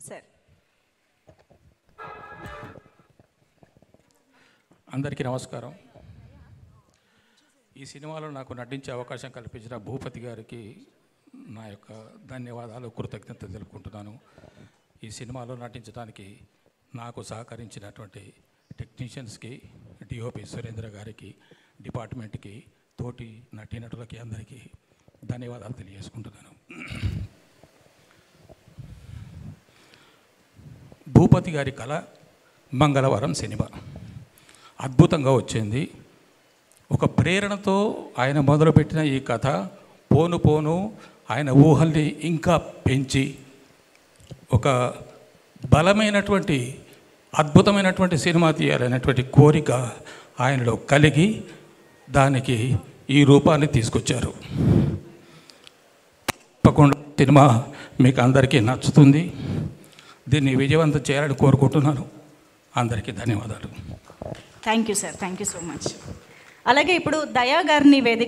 sir అందరికీ నమస్కారం ఈ సినిమాలో నాకు నటించే అవకాశం కల్పించిన భూపతి గారికి నా యొక్క ధన్యవాదాలు కృతజ్ఞత తెలుపుకుంటున్నాను ఈ సినిమాలో నటించడానికి నాకు సహకరించినటువంటి టెక్నీషియన్స్కి డిఓపి సురేంద్ర గారికి డిపార్ట్మెంట్కి తోటి నటీనటులకి అందరికీ ధన్యవాదాలు తెలియజేసుకుంటున్నాను భూపతి గారి కళ మంగళవారం సినిమా అద్భుతంగా వచ్చింది ఒక ప్రేరణతో ఆయన మొదలుపెట్టిన ఈ కథ పోను పోను ఆయన ఊహల్ని ఇంకా పెంచి ఒక బలమైనటువంటి అద్భుతమైనటువంటి సినిమా తీయాలనేటువంటి కోరిక ఆయనలో కలిగి దానికి ఈ రూపాన్ని తీసుకొచ్చారు తప్పకుండా సినిమా మీకు అందరికీ నచ్చుతుంది దీన్ని విజయవంతం చేయాలని కోరుకుంటున్నాను అందరికీ ధన్యవాదాలు thank you sir thank you so much అలాగే ఇప్పుడు దయా గారిని వేదిక